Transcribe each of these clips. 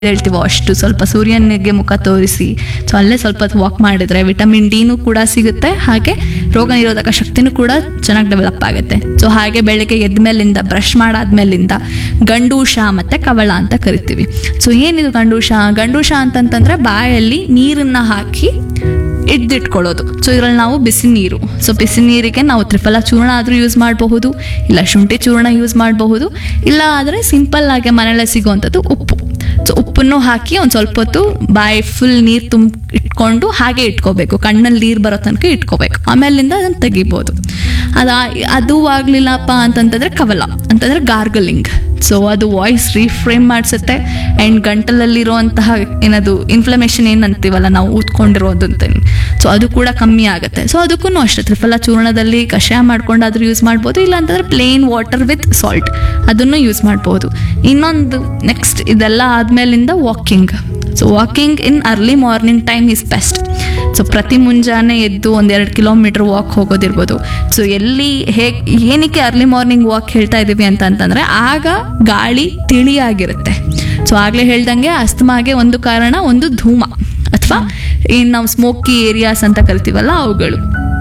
ಹೇಳ್ತೀವೋ ಅಷ್ಟು ಸ್ವಲ್ಪ ಸೂರ್ಯನಿಗೆ ಮುಖ ತೋರಿಸಿ ಸೊ ಅಲ್ಲೇ ಸ್ವಲ್ಪ ಹೊತ್ತು ವಾಕ್ ಮಾಡಿದ್ರೆ ವಿಟಮಿನ್ ಡಿನೂ ಕೂಡ ಸಿಗುತ್ತೆ ಹಾಗೆ ರೋಗ ನಿರೋಧಕ ಶಕ್ತಿನೂ ಕೂಡ ಚೆನ್ನಾಗಿ ಡೆವಲಪ್ ಆಗುತ್ತೆ ಸೊ ಹಾಗೆ ಬೆಳಗ್ಗೆ ಎದ್ದ ಮೇಲಿಂದ ಬ್ರಷ್ ಮಾಡಾದ್ಮೇಲಿಂದ ಗಂಡೂಷ ಮತ್ತೆ ಕವಳ ಅಂತ ಕರಿತೀವಿ ಸೊ ಏನಿದು ಗಂಡೂಷ ಗಂಡೂಷ ಅಂತಂತಂದ್ರೆ ಬಾಯಲ್ಲಿ ನೀರನ್ನ ಹಾಕಿ ಹಿಡ್ದಿಟ್ಕೊಳ್ಳೋದು ಸೊ ಇದ್ರಲ್ಲಿ ನಾವು ಬಿಸಿ ನೀರು ಸೊ ಬಿಸಿ ನೀರಿಗೆ ನಾವು ತ್ರಿಫಲ ಚೂರ್ಣ ಆದರೂ ಯೂಸ್ ಮಾಡಬಹುದು ಇಲ್ಲ ಶುಂಠಿ ಚೂರ್ಣ ಯೂಸ್ ಮಾಡಬಹುದು ಇಲ್ಲ ಆದರೆ ಸಿಂಪಲ್ ಆಗಿ ಮನೆಯಲ್ಲೇ ಸಿಗುವಂಥದ್ದು ಉಪ್ಪು ಸೊ ಉಪ್ಪನ್ನು ಹಾಕಿ ಒಂದು ಸ್ವಲ್ಪ ಹೊತ್ತು ಬಾಯಿ ಫುಲ್ ನೀರು ತುಂಬ ಇಟ್ಕೊಂಡು ಹಾಗೆ ಇಟ್ಕೋಬೇಕು ಕಣ್ಣಲ್ಲಿ ನೀರು ಬರೋ ತನಕ ಇಟ್ಕೋಬೇಕು ಆಮೇಲಿಂದ ಅದನ್ನು ತೆಗಿಬೋದು ಅದ ಅದು ಆಗ್ಲಿಲ್ಲಪ್ಪ ಅಂತಂತಂದ್ರೆ ಕವಲ ಅಂತಂದ್ರೆ ಗಾರ್ಗಲಿಂಗ್ ಸೊ ಅದು ವಾಯ್ಸ್ ರೀಫ್ರೇಮ್ ಮಾಡಿಸುತ್ತೆ ಆ್ಯಂಡ್ ಗಂಟಲಲ್ಲಿರುವಂತಹ ಏನದು ಇನ್ಫ್ಲಮೇಷನ್ ಏನು ಅಂತೀವಲ್ಲ ನಾವು ಊದ್ಕೊಂಡಿರೋದು ಅಂತ ಸೊ ಅದು ಕೂಡ ಕಮ್ಮಿ ಆಗುತ್ತೆ ಸೊ ಅದಕ್ಕೂ ಅಷ್ಟೇ ತ್ರಿಫಲ ಚೂರ್ಣದಲ್ಲಿ ಕಷಾಯ ಮಾಡ್ಕೊಂಡಾದ್ರೂ ಯೂಸ್ ಮಾಡ್ಬೋದು ಇಲ್ಲ ಅಂತಂದ್ರೆ ಪ್ಲೇನ್ ವಾಟರ್ ವಿತ್ ಸಾಲ್ಟ್ ಅದನ್ನು ಯೂಸ್ ಮಾಡ್ಬೋದು ಇನ್ನೊಂದು ನೆಕ್ಸ್ಟ್ ಇದೆಲ್ಲ ಆದ್ಮೇಲಿಂದ walking so walking in early morning time is best so ಪ್ರತಿ ಮುಂಜಾನೆ ಎದ್ದು ಒಂದೆರಡು ಕಿಲೋಮೀಟರ್ ವಾಕ್ ಹೋಗೋದಿರ್ಬೋದು ಸೊ ಎಲ್ಲಿ ಹೇಗೆ ಏನಕ್ಕೆ ಅರ್ಲಿ ಮಾರ್ನಿಂಗ್ ವಾಕ್ ಹೇಳ್ತಾ ಇದ್ದೀವಿ ಅಂತ ಅಂತಂದರೆ ಆಗ ಗಾಳಿ ತಿಳಿಯಾಗಿರುತ್ತೆ ಸೊ ಆಗಲೇ ಹೇಳ್ದಂಗೆ ಅಸ್ತಮಾಗೆ ಒಂದು ಕಾರಣ ಒಂದು ಧೂಮ ಅಥವಾ ಏನು ನಾವು ಸ್ಮೋಕಿ ಏರಿಯಾಸ್ ಅಂತ ಕರಿತೀವಲ್ಲ ಅವುಗಳು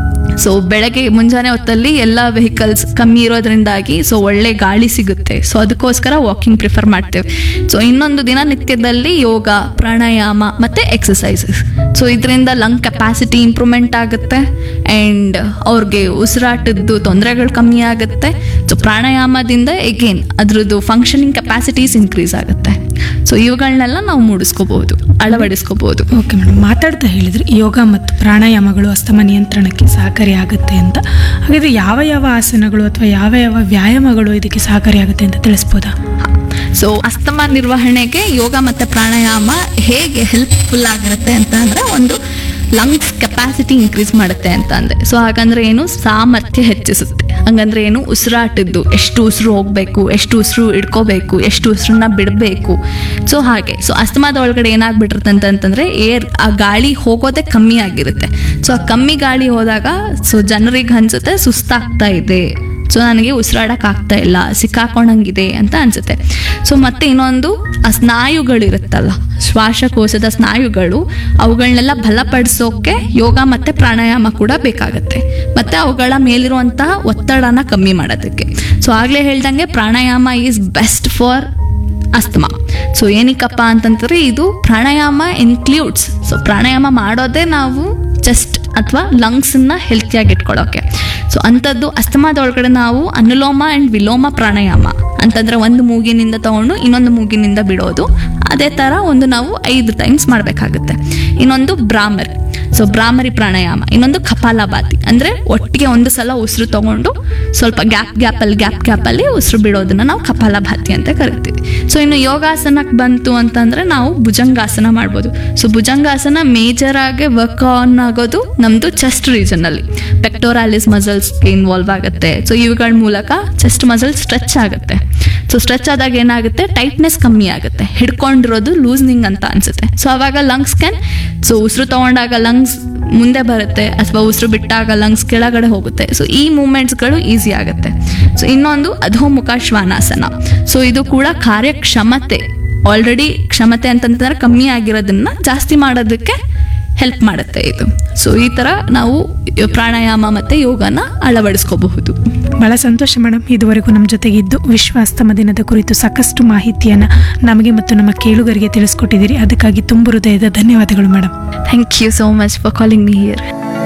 ಸೊ ಬೆಳಗ್ಗೆ ಮುಂಜಾನೆ ಹೊತ್ತಲ್ಲಿ ಎಲ್ಲ ವೆಹಿಕಲ್ಸ್ ಕಮ್ಮಿ ಇರೋದ್ರಿಂದಾಗಿ ಸೊ ಒಳ್ಳೆ ಗಾಳಿ ಸಿಗುತ್ತೆ ಸೊ ಅದಕ್ಕೋಸ್ಕರ ವಾಕಿಂಗ್ ಪ್ರಿಫರ್ ಮಾಡ್ತೇವೆ ಸೊ ಇನ್ನೊಂದು ದಿನನಿತ್ಯದಲ್ಲಿ ಯೋಗ ಪ್ರಾಣಾಯಾಮ ಮತ್ತು ಎಕ್ಸಸೈಸಸ್ ಸೊ ಇದರಿಂದ ಲಂಗ್ ಕೆಪಾಸಿಟಿ ಇಂಪ್ರೂವ್ಮೆಂಟ್ ಆಗುತ್ತೆ ಆ್ಯಂಡ್ ಅವ್ರಿಗೆ ಉಸಿರಾಟದ್ದು ತೊಂದರೆಗಳು ಕಮ್ಮಿ ಆಗುತ್ತೆ ಸೊ ಪ್ರಾಣಾಯಾಮದಿಂದ ಎಗೇನ್ ಅದ್ರದ್ದು ಫಂಕ್ಷನಿಂಗ್ ಕೆಪಾಸಿಟೀಸ್ ಇನ್ಕ್ರೀಸ್ ಆಗುತ್ತೆ ಸೊ ಇವುಗಳನ್ನೆಲ್ಲ ನಾವು ಮೂಡಿಸ್ಕೋಬಹುದು ಅಳವಡಿಸ್ಕೋಬಹುದು ಓಕೆ ಮೇಡಮ್ ಮಾತಾಡ್ತಾ ಹೇಳಿದ್ರಿ ಯೋಗ ಮತ್ತು ಪ್ರಾಣಾಯಾಮಗಳು ಅಸ್ತಮ ನಿಯಂತ್ರಣಕ್ಕೆ ಸಹಕಾರಿ ಆಗುತ್ತೆ ಅಂತ ಹಾಗಾದ್ರೆ ಯಾವ ಯಾವ ಆಸನಗಳು ಅಥವಾ ಯಾವ ಯಾವ ವ್ಯಾಯಾಮಗಳು ಇದಕ್ಕೆ ಸಹಕಾರಿ ಆಗುತ್ತೆ ಅಂತ ತಿಳಿಸ್ಬೋದಾ ಸೊ ಅಸ್ತಮ ನಿರ್ವಹಣೆಗೆ ಯೋಗ ಮತ್ತು ಪ್ರಾಣಾಯಾಮ ಹೇಗೆ ಹೆಲ್ಪ್ಫುಲ್ ಆಗಿರುತ್ತೆ ಅಂತ ಅಂದರೆ ಒಂದು ಲಂಗ್ಸ್ ಕೆಪಾಸಿಟಿ ಇನ್ಕ್ರೀಸ್ ಮಾಡುತ್ತೆ ಅಂತ ಅಂದೆ ಸೊ ಹಾಗಂದ್ರೆ ಏನು ಸಾಮರ್ಥ್ಯ ಹೆಚ್ಚಿಸುತ್ತೆ ಹಂಗಂದ್ರೆ ಏನು ಉಸಿರಾಟದ್ದು ಎಷ್ಟು ಉಸಿರು ಹೋಗಬೇಕು ಎಷ್ಟು ಉಸಿರು ಇಡ್ಕೋಬೇಕು ಎಷ್ಟು ಉಸಿರನ್ನ ಬಿಡಬೇಕು ಸೊ ಹಾಗೆ ಸೊ ಅಸ್ತಮಾದ ಒಳಗಡೆ ಏನಾಗ್ಬಿಟ್ಟಿರುತ್ತೆ ಅಂತಂತಂದ್ರೆ ಏರ್ ಆ ಗಾಳಿ ಹೋಗೋದೇ ಕಮ್ಮಿ ಆಗಿರುತ್ತೆ ಸೊ ಆ ಕಮ್ಮಿ ಗಾಳಿ ಹೋದಾಗ ಸೊ ಜನರಿಗೆ ಅನ್ಸುತ್ತೆ ಸುಸ್ತಾಗ್ತಾ ಇದೆ ಸೊ ನನಗೆ ಉಸಿರಾಡಕ್ಕೆ ಆಗ್ತಾ ಇಲ್ಲ ಸಿಕ್ಕಾಕೊಂಡಂಗಿದೆ ಅಂತ ಅನ್ಸುತ್ತೆ ಸೊ ಮತ್ತೆ ಇನ್ನೊಂದು ಆ ಸ್ನಾಯುಗಳಿರುತ್ತಲ್ಲ ಶ್ವಾಸಕೋಶದ ಸ್ನಾಯುಗಳು ಅವುಗಳನ್ನೆಲ್ಲ ಬಲಪಡಿಸೋಕೆ ಯೋಗ ಮತ್ತೆ ಪ್ರಾಣಾಯಾಮ ಕೂಡ ಬೇಕಾಗತ್ತೆ ಮತ್ತೆ ಅವುಗಳ ಮೇಲಿರುವಂತಹ ಒತ್ತಡನ ಕಮ್ಮಿ ಮಾಡೋದಕ್ಕೆ ಸೊ ಆಗ್ಲೇ ಹೇಳ್ದಂಗೆ pranayama is best for asthma so ಏನಕ್ಕಪ್ಪ ಅಂತಂದ್ರೆ ಇದು ಪ್ರಾಣಾಯಾಮ ಇನ್ಕ್ಲೂಡ್ಸ್ ಸೊ ಪ್ರಾಣಾಯಾಮ ಮಾಡೋದೇ ನಾವು ಚೆಸ್ಟ್ ಅಥವಾ ಲಂಗ್ಸನ್ನ ಹೆಲ್ತಿಯಾಗಿ ಇಟ್ಕೊಳ್ಳೋಕೆ ಸೊ ಅಂಥದ್ದು ಅಸ್ತಮಾದ ಒಳಗಡೆ ನಾವು ಅನುಲೋಮ ಆ್ಯಂಡ್ ವಿಲೋಮ ಪ್ರಾಣಾಯಾಮ ಅಂತಂದ್ರೆ ಒಂದು ಮೂಗಿನಿಂದ ತಗೊಂಡು ಇನ್ನೊಂದು ಮೂಗಿನಿಂದ ಬಿಡೋದು ಅದೇ ಥರ ಒಂದು ನಾವು ಐದು ಟೈಮ್ಸ್ ಮಾಡಬೇಕಾಗುತ್ತೆ ಇನ್ನೊಂದು ಬ್ರಾಹ್ಮರಿ ಸೊ ಬ್ರಾಹ್ಮರಿ ಪ್ರಾಣಾಯಾಮ ಇನ್ನೊಂದು ಕಪಾಲಭಾತಿ ಅಂದರೆ ಒಟ್ಟಿಗೆ ಒಂದು ಸಲ ಉಸಿರು ತಗೊಂಡು ಸ್ವಲ್ಪ ಗ್ಯಾಪ್ ಗ್ಯಾಪಲ್ಲಿ ಗ್ಯಾಪ್ ಗ್ಯಾಪಲ್ಲಿ ಉಸಿರು ಬಿಡೋದನ್ನ ನಾವು ಕಪಾಲಭಾತಿ ಅಂತ ಕರಿತೀವಿ ಸೊ ಇನ್ನು ಯೋಗಾಸನಕ್ಕೆ ಬಂತು ಅಂತಂದ್ರೆ ನಾವು ಭುಜಂಗಾಸನ ಮಾಡ್ಬೋದು ಸೊ ಭುಜಂಗಾಸನ ಮೇಜರ್ ಆಗಿ ವರ್ಕ್ ಆನ್ ಆಗೋದು ನಮ್ಮದು ಚೆಸ್ಟ್ ರೀಜನಲ್ಲಿ ಪೆಕ್ಟೋರಾಲಿಸ್ ಮಸಲ್ಸ್ ಇನ್ವಾಲ್ವ್ ಆಗುತ್ತೆ ಸೊ ಇವುಗಳ ಮೂಲಕ ಚೆಸ್ಟ್ ಮಸಲ್ ಸ್ಟ್ರೆಚ್ ಆಗುತ್ತೆ ಸೊ ಸ್ಟ್ರೆಚ್ ಆದಾಗ ಏನಾಗುತ್ತೆ ಟೈಟ್ನೆಸ್ ಕಮ್ಮಿ ಆಗುತ್ತೆ ಹಿಡ್ಕೊಂಡಿರೋದು ಲೂಸ್ನಿಂಗ್ ಅಂತ ಅನ್ಸುತ್ತೆ ಸೊ ಅವಾಗ ಲಂಗ್ಸ್ ಕ್ಯಾನ್ ಸೊ ಉಸಿರು ತಗೊಂಡಾಗ ಲಂಗ್ಸ್ ಮುಂದೆ ಬರುತ್ತೆ ಅಥವಾ ಉಸಿರು ಬಿಟ್ಟಾಗ ಲಂಗ್ಸ್ ಕೆಳಗಡೆ ಹೋಗುತ್ತೆ ಸೊ ಈ ಮೂಮೆಂಟ್ಸ್ಗಳು ಈಸಿ ಆಗುತ್ತೆ ಸೊ ಇನ್ನೊಂದು ಅಧೋಮುಖ ಶ್ವಾನಾಸನ ಸೊ ಇದು ಕೂಡ ಕಾರ್ಯಕ್ಷಮತೆ ಆಲ್ರೆಡಿ ಕ್ಷಮತೆ ಅಂತಂತಂದ್ರೆ ಕಮ್ಮಿ ಆಗಿರೋದನ್ನ ಜಾಸ್ತಿ ಮಾಡೋದಕ್ಕೆ ಹೆಲ್ಪ್ ಮಾಡುತ್ತೆ ಇದು ಸೊ ಈ ಥರ ನಾವು ಪ್ರಾಣಾಯಾಮ ಮತ್ತು ಯೋಗನ ಅಳವಡಿಸ್ಕೋಬಹುದು ಬಹಳ ಸಂತೋಷ ಮೇಡಮ್ ಇದುವರೆಗೂ ನಮ್ಮ ಜೊತೆಗೆ ಇದ್ದು ವಿಶ್ವ ಅಸ್ತಮ ದಿನದ ಕುರಿತು ಸಾಕಷ್ಟು ಮಾಹಿತಿಯನ್ನು ನಮಗೆ ಮತ್ತು ನಮ್ಮ ಕೇಳುಗರಿಗೆ ತಿಳಿಸ್ಕೊಟ್ಟಿದ್ದೀರಿ ಅದಕ್ಕಾಗಿ ತುಂಬ ಹೃದಯದ ಧನ್ಯವಾದಗಳು madam thank you so much for calling me here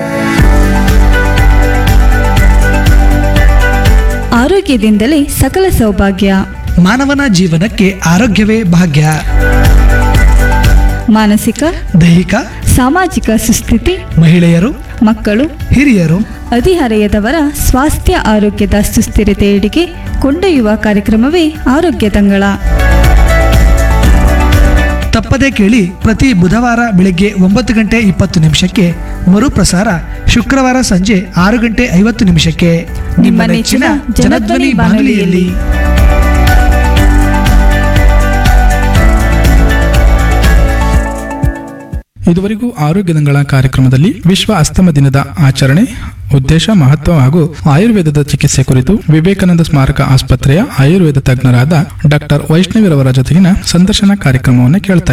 ಆರೋಗ್ಯದಿಂದಲೇ ಸಕಲ ಸೌಭಾಗ್ಯ ಮಾನವನ ಜೀವನಕ್ಕೆ ಆರೋಗ್ಯವೇ ಭಾಗ್ಯ ಮಾನಸಿಕ ದೈಹಿಕ ಸಾಮಾಜಿಕ ಸುಸ್ಥಿತಿ ಮಹಿಳೆಯರು ಮಕ್ಕಳು ಹಿರಿಯರು ಹದಿಹರೆಯದವರ ಸ್ವಾಸ್ಥ್ಯ ಆರೋಗ್ಯದ ಸುಸ್ಥಿರತೆಯೆಡೆಗೆ ಕೊಂಡೊಯ್ಯುವ ಕಾರ್ಯಕ್ರಮವೇ ಆರೋಗ್ಯ ತಂಗಳ ತಪ್ಪದೇ ಕೇಳಿ ಪ್ರತಿ ಬುಧವಾರ ಬೆಳಗ್ಗೆ ಒಂಬತ್ತು ಗಂಟೆ ಇಪ್ಪತ್ತು ನಿಮಿಷಕ್ಕೆ ಮರುಪ್ರಸಾರ ಶುಕ್ರವಾರ ಸಂಜೆ ಆರು ಗಂಟೆ ಐವತ್ತು ನಿಮಿಷಕ್ಕೆ ನಿಮ್ಮ ನೆಚ್ಚಿನ ಜನಧ್ವನಿ ಬಾನುಲಿಯಲ್ಲಿ ಇದುವರೆಗೂ ಆರೋಗ್ಯ ದಂಗಳ ಕಾರ್ಯಕ್ರಮದಲ್ಲಿ ವಿಶ್ವ ಅಸ್ತಮ ದಿನದ ಆಚರಣೆ ಉದ್ದೇಶ ಮಹತ್ವ ಹಾಗೂ ಆಯುರ್ವೇದದ ಚಿಕಿತ್ಸೆ ಕುರಿತು ವಿವೇಕಾನಂದ ಸ್ಮಾರಕ ಆಸ್ಪತ್ರೆಯ ಆಯುರ್ವೇದ ತಜ್ಞರಾದ ಡಾಕ್ಟರ್ ವೈಷ್ಣವಿರವರ ಜೊತೆಗಿನ ಸಂದರ್ಶನ ಕಾರ್ಯಕ್ರಮವನ್ನು ಕೇಳ್ತಾ